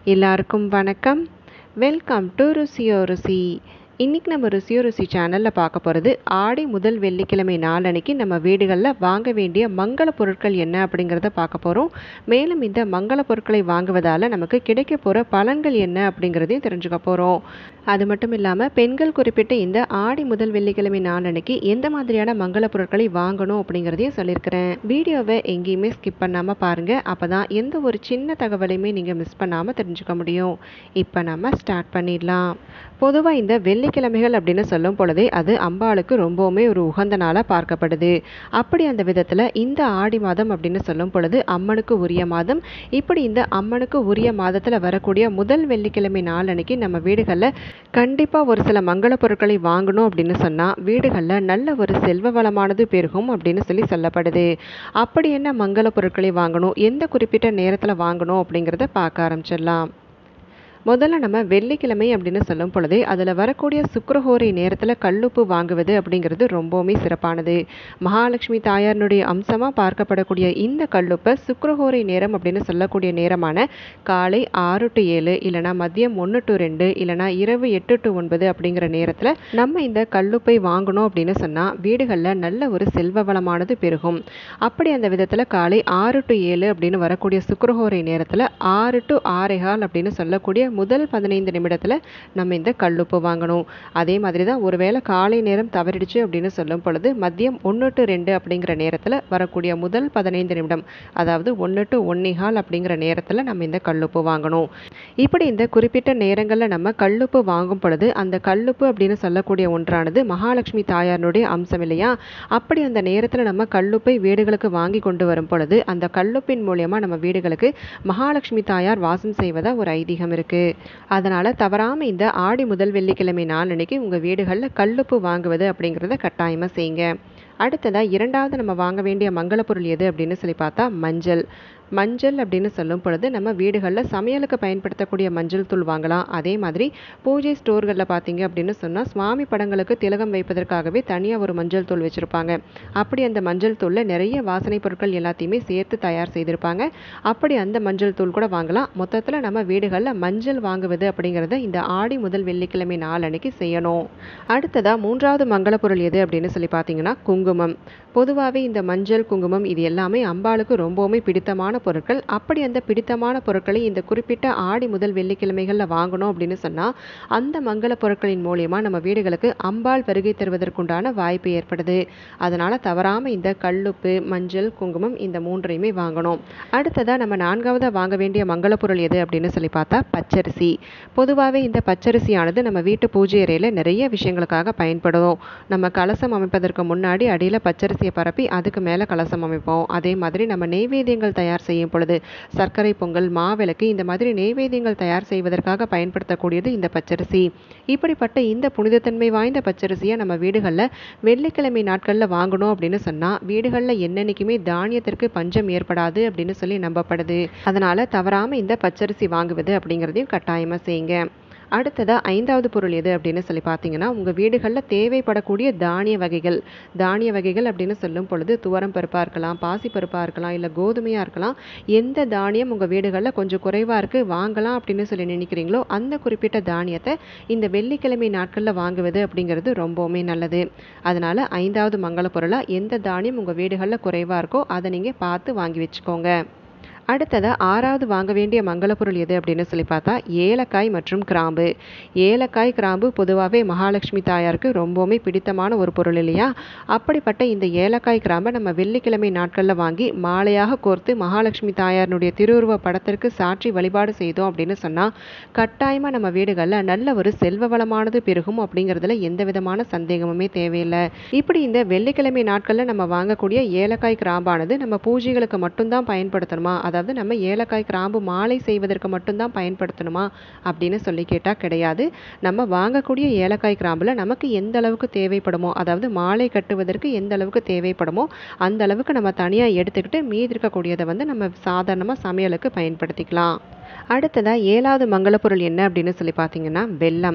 எல்லாருக்கும் வணக்கம் welcome to ருசியோ ருசி இன்றைக்கி நம்ம ருசியோ ருசி சேனலில் பார்க்க போகிறது ஆடி முதல் வெள்ளிக்கிழமை நாளன்னைக்கு நம்ம வீடுகளில் வாங்க வேண்டிய மங்கள பொருட்கள் என்ன அப்படிங்கிறத பார்க்க போகிறோம் மேலும் இந்த மங்கள பொருட்களை வாங்குவதால் நமக்கு கிடைக்க போகிற பலன்கள் என்ன அப்படிங்கிறதையும் தெரிஞ்சுக்க போகிறோம் அது மட்டும் இல்லாமல் பெண்கள் குறிப்பிட்ட இந்த ஆடி முதல் வெள்ளிக்கிழமை நாளன்னைக்கு எந்த மாதிரியான மங்கள பொருட்களை வாங்கணும் அப்படிங்கிறதையும் சொல்லியிருக்கிறேன் வீடியோவை எங்கேயுமே ஸ்கிப் பண்ணாமல் பாருங்கள் அப்போ தான் எந்த ஒரு சின்ன தகவலையுமே நீங்கள் மிஸ் பண்ணாமல் தெரிஞ்சுக்க முடியும் இப்போ நம்ம ஸ்டார்ட் பண்ணிடலாம் பொதுவாக இந்த வெள்ளிக்கிழமைகள் அப்படின்னு சொல்லும் பொழுதே அது அம்பாளுக்கு ரொம்பவுமே ஒரு உகந்த நாளாக பார்க்கப்படுது அப்படி அந்த விதத்தில் இந்த ஆடி மாதம் அப்படின்னு சொல்லும் பொழுது அம்மனுக்கு உரிய மாதம் இப்படி இந்த அம்மனுக்கு உரிய மாதத்தில் வரக்கூடிய முதல் வெள்ளிக்கிழமை நாள் அன்னைக்கு நம்ம வீடுகளில் கண்டிப்பாக ஒரு சில மங்கள பொருட்களை வாங்கணும் அப்படின்னு சொன்னால் வீடுகளில் நல்ல ஒரு செல்வ வளமானது பெருகும் அப்படின்னு சொல்லி சொல்லப்படுது அப்படி என்ன மங்கள பொருட்களை வாங்கணும் எந்த குறிப்பிட்ட நேரத்தில் வாங்கணும் அப்படிங்கிறத பார்க்க ஆரம்பிச்சிடலாம் முதல்ல நம்ம வெள்ளிக்கிழமை அப்படின்னு சொல்லும் பொழுதே அதில் வரக்கூடிய சுக்கரஹோரை நேரத்தில் கல்லுப்பு வாங்குவது அப்படிங்கிறது ரொம்பவுமே சிறப்பானது மகாலட்சுமி தாயாரினுடைய அம்சமாக பார்க்கப்படக்கூடிய இந்த கல்லுப்பை சுக்கரஹோரை நேரம் அப்படின்னு சொல்லக்கூடிய நேரமான காலை ஆறு டு ஏழு இல்லைனா மதியம் ஒன்று டு ரெண்டு இல்லைனா இரவு எட்டு டு ஒன்பது அப்படிங்கிற நேரத்தில் நம்ம இந்த கல்லுப்பை வாங்கணும் அப்படின்னு சொன்னால் வீடுகளில் நல்ல ஒரு செல்வ வளமானது பெருகும் அப்படி அந்த விதத்தில் காலை ஆறு டு ஏழு அப்படின்னு வரக்கூடிய சுக்கரஹோரை நேரத்தில் ஆறு டு ஆறேகால் அப்படின்னு சொல்லக்கூடிய முதல் பதினைந்து நிமிடத்தில் நம்ம இந்த கல்லுப்பு வாங்கணும் அதே மாதிரி தான் ஒருவேளை காலை நேரம் தவறிடுச்சு அப்படின்னு சொல்லும் பொழுது மதியம் ஒன்று டு ரெண்டு அப்படிங்கிற நேரத்தில் வரக்கூடிய முதல் பதினைந்து நிமிடம் அதாவது ஒன்று டு ஒன்னேகால் அப்படிங்கிற நேரத்தில் நம்ம இந்த கல்லுப்பு வாங்கணும் இப்படி இந்த குறிப்பிட்ட நேரங்களில் நம்ம கல்லுப்பு வாங்கும் பொழுது அந்த கல்லுப்பு அப்படின்னு சொல்லக்கூடிய ஒன்றானது மகாலட்சுமி தாயாரினுடைய அம்சம் இல்லையா அப்படி அந்த நேரத்தில் நம்ம கல்லுப்பை வீடுகளுக்கு வாங்கி கொண்டு வரும் பொழுது அந்த கல்லுப்பின் மூலியமாக நம்ம வீடுகளுக்கு மகாலட்சுமி தாயார் வாசம் செய்வதா ஒரு ஐதீகம் இருக்குது அதனால் தவறாமல் இந்த ஆடி முதல் வெள்ளிக்கிழமை நாள் அன்னைக்கு உங்கள் வீடுகளில் கல்லுப்பு வாங்குவது அப்படிங்கிறத கட்டாயமாக செய்யுங்க அடுத்ததாக இரண்டாவது நம்ம வாங்க வேண்டிய மங்கள பொருள் எது அப்படின்னு சொல்லி பார்த்தா மஞ்சள் மஞ்சள் அப்படின்னு சொல்லும் பொழுது நம்ம வீடுகளில் சமையலுக்கு பயன்படுத்தக்கூடிய மஞ்சள் தூள் வாங்கலாம் அதே மாதிரி பூஜை ஸ்டோர்களில் பார்த்தீங்க அப்படின்னு சொன்னால் சுவாமி படங்களுக்கு திலகம் வைப்பதற்காகவே தனியாக ஒரு மஞ்சள் தூள் வச்சுருப்பாங்க அப்படி அந்த மஞ்சள் தூளில் நிறைய வாசனை பொருட்கள் எல்லாத்தையுமே சேர்த்து தயார் செய்திருப்பாங்க அப்படி அந்த மஞ்சள் தூள் கூட வாங்கலாம் மொத்தத்தில் நம்ம வீடுகளில் மஞ்சள் வாங்குவது அப்படிங்கிறத இந்த ஆடி முதல் வெள்ளிக்கிழமை நாள் அன்னைக்கு செய்யணும் அடுத்ததாக மூன்றாவது மங்கள பொருள் எது அப்படின்னு சொல்லி பார்த்தீங்கன்னா குங்குமம் பொதுவாகவே இந்த மஞ்சள் குங்குமம் இது எல்லாமே அம்பாளுக்கு ரொம்பவுமே பிடித்தமான பொருட்கள் அப்படி அந்த பிடித்தமான பொருட்களை இந்த குறிப்பிட்ட ஆடி முதல் வெள்ளிக்கிழமைகளில் வாங்கணும் அப்படின்னு சொன்னால் அந்த மங்கள பொருட்களின் மூலியமாக நம்ம வீடுகளுக்கு அம்பாள் வருகை தருவதற்குண்டான வாய்ப்பு ஏற்படுது அதனால் தவறாமல் இந்த கல்லுப்பு மஞ்சள் குங்குமம் இந்த மூன்றையுமே வாங்கணும் அடுத்ததாக நம்ம நான்காவதாக வாங்க வேண்டிய மங்கள பொருள் எது அப்படின்னு சொல்லி பார்த்தா பச்சரிசி பொதுவாகவே இந்த பச்சரிசியானது நம்ம வீட்டு பூஜை அறையில் நிறைய விஷயங்களுக்காக பயன்படும் நம்ம கலசம் அமைப்பதற்கு முன்னாடி அடியில் பச்சரிசியை பரப்பி அதுக்கு மேலே கலசம் அமைப்போம் அதே மாதிரி நம்ம நெய்வேத்தியங்கள் தயார் செய்யும் பொழுது சர்க்கரை பொங்கல் மாவிளக்கு இந்த மாதிரி நெய்வேத்தியங்கள் தயார் செய்வதற்காக பயன்படுத்தக்கூடியது இந்த பச்சரிசி இப்படிப்பட்ட இந்த புனிதத்தன்மை வாய்ந்த பச்சரிசியை நம்ம வீடுகளில் வெள்ளிக்கிழமை நாட்களில் வாங்கணும் அப்படின்னு சொன்னால் வீடுகளில் என்னென்னைக்குமே தானியத்திற்கு பஞ்சம் ஏற்படாது அப்படின்னு சொல்லி நம்பப்படுது அதனால் தவறாமல் இந்த பச்சரிசி வாங்குவது அப்படிங்கிறதையும் கட்டாயமாக செய்யுங்க அடுத்ததாக ஐந்தாவது பொருள் எது அப்படின்னு சொல்லி பார்த்தீங்கன்னா உங்கள் வீடுகளில் தேவைப்படக்கூடிய தானிய வகைகள் தானிய வகைகள் அப்படின்னு சொல்லும் பொழுது துவரம் பருப்பாக இருக்கலாம் பாசி பருப்பாக இருக்கலாம் இல்லை கோதுமையாக இருக்கலாம் எந்த தானியம் உங்கள் வீடுகளில் கொஞ்சம் குறைவாக இருக்குது வாங்கலாம் அப்படின்னு சொல்லி நினைக்கிறீங்களோ அந்த குறிப்பிட்ட தானியத்தை இந்த வெள்ளிக்கிழமை நாட்களில் வாங்குவது அப்படிங்கிறது ரொம்பவுமே நல்லது அதனால் ஐந்தாவது மங்கள பொருளாக எந்த தானியம் உங்கள் வீடுகளில் குறைவாக இருக்கோ அதை நீங்கள் பார்த்து வாங்கி வச்சுக்கோங்க அடுத்ததாக ஆறாவது வாங்க வேண்டிய மங்கள பொருள் எது அப்படின்னு சொல்லி பார்த்தா ஏலக்காய் மற்றும் கிராம்பு ஏலக்காய் கிராம்பு பொதுவாகவே மகாலட்சுமி தாயாருக்கு ரொம்பவுமே பிடித்தமான ஒரு பொருள் இல்லையா அப்படிப்பட்ட இந்த ஏலக்காய் கிராம்பை நம்ம வெள்ளிக்கிழமை நாட்களில் வாங்கி மாலையாக கோர்த்து மகாலட்சுமி தாயாரினுடைய திருவுருவ படத்திற்கு சாற்றி வழிபாடு செய்தோம் அப்படின்னு சொன்னால் கட்டாயமாக நம்ம வீடுகளில் நல்ல ஒரு செல்வ வளமானது பெருகும் அப்படிங்கிறதுல எந்த விதமான சந்தேகமுமே தேவையில்லை இப்படி இந்த வெள்ளிக்கிழமை நாட்களில் நம்ம வாங்கக்கூடிய ஏலக்காய் கிராம்பானது நம்ம பூஜைகளுக்கு மட்டும்தான் பயன்படுத்தணுமா அதாவது நம்ம ஏலக்காய் கிராம்பு மாலை செய்வதற்கு மட்டும்தான் பயன்படுத்தணுமா அப்படின்னு சொல்லி கேட்டால் கிடையாது நம்ம வாங்கக்கூடிய ஏலக்காய் கிராம்பில் நமக்கு எந்த அளவுக்கு தேவைப்படுமோ அதாவது மாலை கட்டுவதற்கு எந்த அளவுக்கு தேவைப்படுமோ அந்த அளவுக்கு நம்ம தனியாக எடுத்துக்கிட்டு மீதி இருக்கக்கூடியதை வந்து நம்ம சாதாரணமாக சமையலுக்கு பயன்படுத்திக்கலாம் அடுத்ததாக ஏழாவது மங்கள பொருள் என்ன அப்படின்னு சொல்லி பார்த்தீங்கன்னா வெல்லம்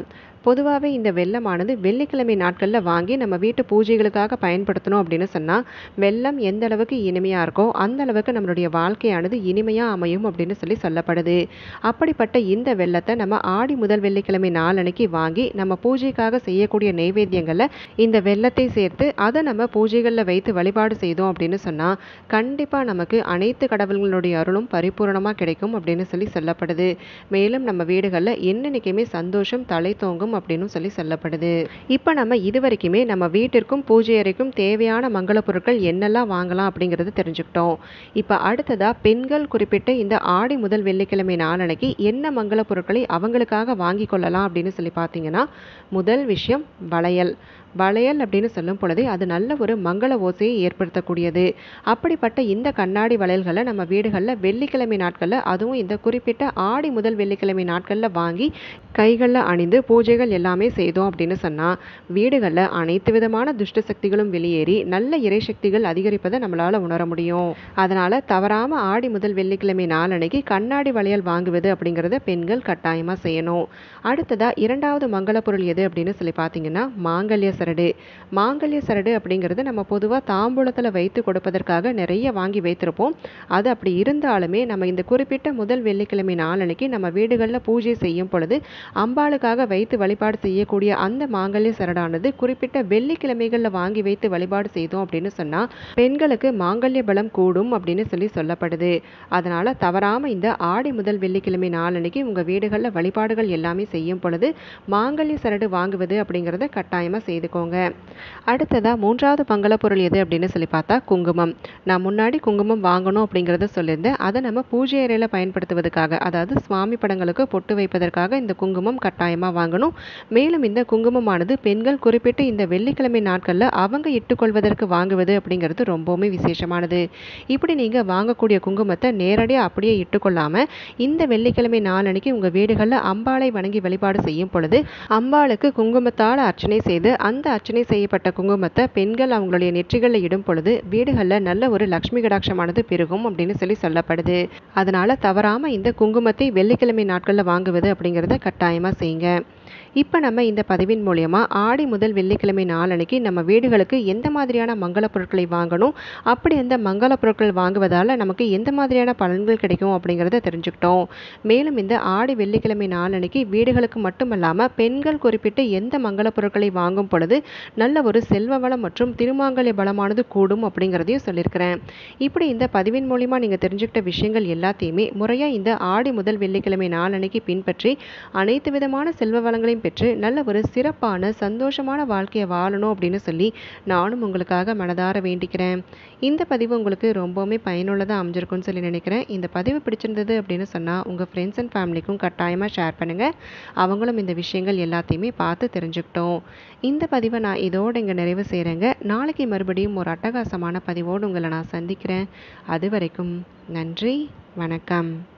பொதுவாகவே இந்த வெல்லமானது வெள்ளிக்கிழமை நாட்களில் வாங்கி நம்ம வீட்டு பூஜைகளுக்காக பயன்படுத்தணும் அப்படின்னு சொன்னால் வெல்லம் எந்த அளவுக்கு இனிமையாக இருக்கோ அந்த அளவுக்கு நம்மளுடைய வாழ்க்கையானது இனிமையாக அமையும் அப்படின்னு சொல்லி சொல்லப்படுது அப்படிப்பட்ட இந்த வெல்லத்தை நம்ம ஆடி முதல் வெள்ளிக்கிழமை நாளன்னைக்கு வாங்கி நம்ம பூஜைக்காக செய்யக்கூடிய நைவேத்தியங்களில் இந்த வெல்லத்தை சேர்த்து அதை நம்ம பூஜைகளில் வைத்து வழிபாடு செய்தோம் அப்படின்னு சொன்னால் கண்டிப்பாக நமக்கு அனைத்து கடவுள்களுடைய அருளும் பரிபூரணமாக கிடைக்கும் அப்படின்னு சொல்லி சொல்லப்படுது மேலும் நம்ம வீடுகளில் என்னன்னைக்குமே சந்தோஷம் தலை தோங்கும் அப்படின்னு சொல்லி சொல்லப்படுது இப்போ நம்ம இது வரைக்குமே நம்ம வீட்டிற்கும் பூஜை அறைக்கும் தேவையான மங்கள பொருட்கள் என்னெல்லாம் வாங்கலாம் அப்படிங்கிறது தெரிஞ்சுக்கிட்டோம் இப்போ அடுத்ததாக பெண்கள் குறிப்பிட்ட இந்த ஆடி முதல் வெள்ளிக்கிழமை நாளன்னைக்கு என்ன மங்கள பொருட்களை அவங்களுக்காக வாங்கி கொள்ளலாம் அப்படின்னு சொல்லி பார்த்தீங்கன்னா முதல் விஷயம் வளையல் வளையல் அப்படின்னு சொல்லும் பொழுதே அது நல்ல ஒரு மங்கள ஓசையை ஏற்படுத்தக்கூடியது அப்படிப்பட்ட இந்த கண்ணாடி வளையல்களை நம்ம வீடுகளில் வெள்ளிக்கிழமை நாட்களில் அதுவும் இந்த குறிப்பிட்ட ஆடி முதல் வெள்ளிக்கிழமை நாட்களில் வாங்கி கைகளில் அணிந்து பூஜைகள் எல்லாமே செய்தோம் அப்படின்னு சொன்னால் வீடுகளில் அனைத்து விதமான துஷ்ட சக்திகளும் வெளியேறி நல்ல இறை சக்திகள் அதிகரிப்பதை நம்மளால் உணர முடியும் அதனால் தவறாமல் ஆடி முதல் வெள்ளிக்கிழமை நாளன்னைக்கு கண்ணாடி வளையல் வாங்குவது அப்படிங்கிறத பெண்கள் கட்டாயமாக செய்யணும் அடுத்ததாக இரண்டாவது மங்கள பொருள் எது அப்படின்னு சொல்லி பார்த்தீங்கன்னா மாங்கல்ய சரடு மாங்கல்ய சரடு அப்படிங்கிறது நம்ம பொதுவாக தாம்பூலத்தில் வைத்து கொடுப்பதற்காக நிறைய வாங்கி வைத்திருப்போம் அது அப்படி இருந்தாலுமே நம்ம இந்த குறிப்பிட்ட முதல் வெள்ளிக்கிழமை நாளன்னைக்கு நம்ம வீடுகளில் பூஜை செய்யும் பொழுது அம்பாளுக்காக வைத்து வழிபாடு செய்யக்கூடிய அந்த மாங்கல்ய சரடானது குறிப்பிட்ட வெள்ளிக்கிழமைகளில் வாங்கி வைத்து வழிபாடு செய்தோம் அப்படின்னு சொன்னால் பெண்களுக்கு மாங்கல்ய பலம் கூடும் அப்படின்னு சொல்லி சொல்லப்படுது அதனால் தவறாமல் இந்த ஆடி முதல் வெள்ளிக்கிழமை நாளன்னைக்கு உங்கள் வீடுகளில் வழிபாடுகள் எல்லாமே செய்யும் பொழுது மாங்கல்ய சரடு வாங்குவது அப்படிங்கிறத கட்டாயமாக செய்துக்கோங்க அடுத்ததாக மூன்றாவது மங்கள பொருள் எது அப்படின்னு சொல்லி பார்த்தா குங்குமம் நான் முன்னாடி குங்குமம் வாங்கணும் அப்படிங்கிறத சொல்லியிருந்தேன் அதை நம்ம பூஜை அறையில் பயன்படுத்துவதற்காக அதாவது சுவாமி படங்களுக்கு பொட்டு வைப்பதற்காக இந்த குங்குமம் கட்டாயமாக வாங்கணும் மேலும் இந்த குங்குமமானது பெண்கள் குறிப்பிட்ட இந்த வெள்ளிக்கிழமை நாட்களில் அவங்க இட்டுக்கொள்வதற்கு வாங்குவது அப்படிங்கிறது ரொம்பவுமே விசேஷமானது இப்படி நீங்கள் வாங்கக்கூடிய குங்குமத்தை நேரடியாக அப்படியே இட்டுக்கொள்ளாமல் இந்த வெள்ளிக்கிழமை நாளன்னைக்கு உங்கள் வீடுகளில் அம்பாளை வணங்கி வழிபாடு செய்யும் பொழுது அம்பாளுக்கு குங்குமத்தால் அர்ச்சனை செய்து அந்த அர்ச்சனை செய்யப்பட்ட குங்குமத்தை பெண்கள் அவங்களுடைய நெற்றிகளில் இடும் பொழுது வீடுகளில் நல்ல ஒரு லக்ஷ்மி கடாட்சமானது பெருகும் அப்படின்னு சொல்லி சொல்லப்படுது அதனால தவறாம இந்த குங்குமத்தை வெள்ளிக்கிழமை நாட்களில் வாங்குவது அப்படிங்கிறத கட்டாயமாக செய்யுங்க இப்போ நம்ம இந்த பதிவின் மூலயமா ஆடி முதல் வெள்ளிக்கிழமை நாளன்னைக்கு நம்ம வீடுகளுக்கு எந்த மாதிரியான மங்கள பொருட்களை வாங்கணும் அப்படி அந்த மங்கள பொருட்கள் வாங்குவதால் நமக்கு எந்த மாதிரியான பலன்கள் கிடைக்கும் அப்படிங்கிறத தெரிஞ்சுக்கிட்டோம் மேலும் இந்த ஆடி வெள்ளிக்கிழமை நாளன்னைக்கு வீடுகளுக்கு மட்டுமல்லாமல் பெண்கள் குறிப்பிட்ட எந்த மங்கள பொருட்களை வாங்கும் பொழுது நல்ல ஒரு செல்வ வளம் மற்றும் திருமாங்கல்ய பலமானது கூடும் அப்படிங்கிறதையும் சொல்லியிருக்கிறேன் இப்படி இந்த பதிவின் மூலிமா நீங்கள் தெரிஞ்சுக்கிட்ட விஷயங்கள் எல்லாத்தையுமே முறையாக இந்த ஆடி முதல் வெள்ளிக்கிழமை நாளன்னைக்கு பின்பற்றி அனைத்து விதமான செல்வ வளங்களையும் பெற்று நல்ல ஒரு சிறப்பான சந்தோஷமான வாழ்க்கையை வாழணும் அப்படின்னு சொல்லி நானும் உங்களுக்காக மனதார வேண்டிக்கிறேன் இந்த பதிவு உங்களுக்கு ரொம்பவுமே பயனுள்ளதாக அமைஞ்சிருக்கும்னு சொல்லி நினைக்கிறேன் இந்த பதிவு பிடிச்சிருந்தது அப்படின்னு சொன்னால் உங்கள் ஃப்ரெண்ட்ஸ் அண்ட் ஃபேமிலிக்கும் கட்டாயமாக ஷேர் பண்ணுங்கள் அவங்களும் இந்த விஷயங்கள் எல்லாத்தையுமே பார்த்து தெரிஞ்சுக்கிட்டோம் இந்த பதிவை நான் இதோடு இங்கே நிறைவு செய்கிறேங்க நாளைக்கு மறுபடியும் ஒரு அட்டகாசமான பதிவோடு உங்களை நான் சந்திக்கிறேன் அது வரைக்கும் நன்றி வணக்கம்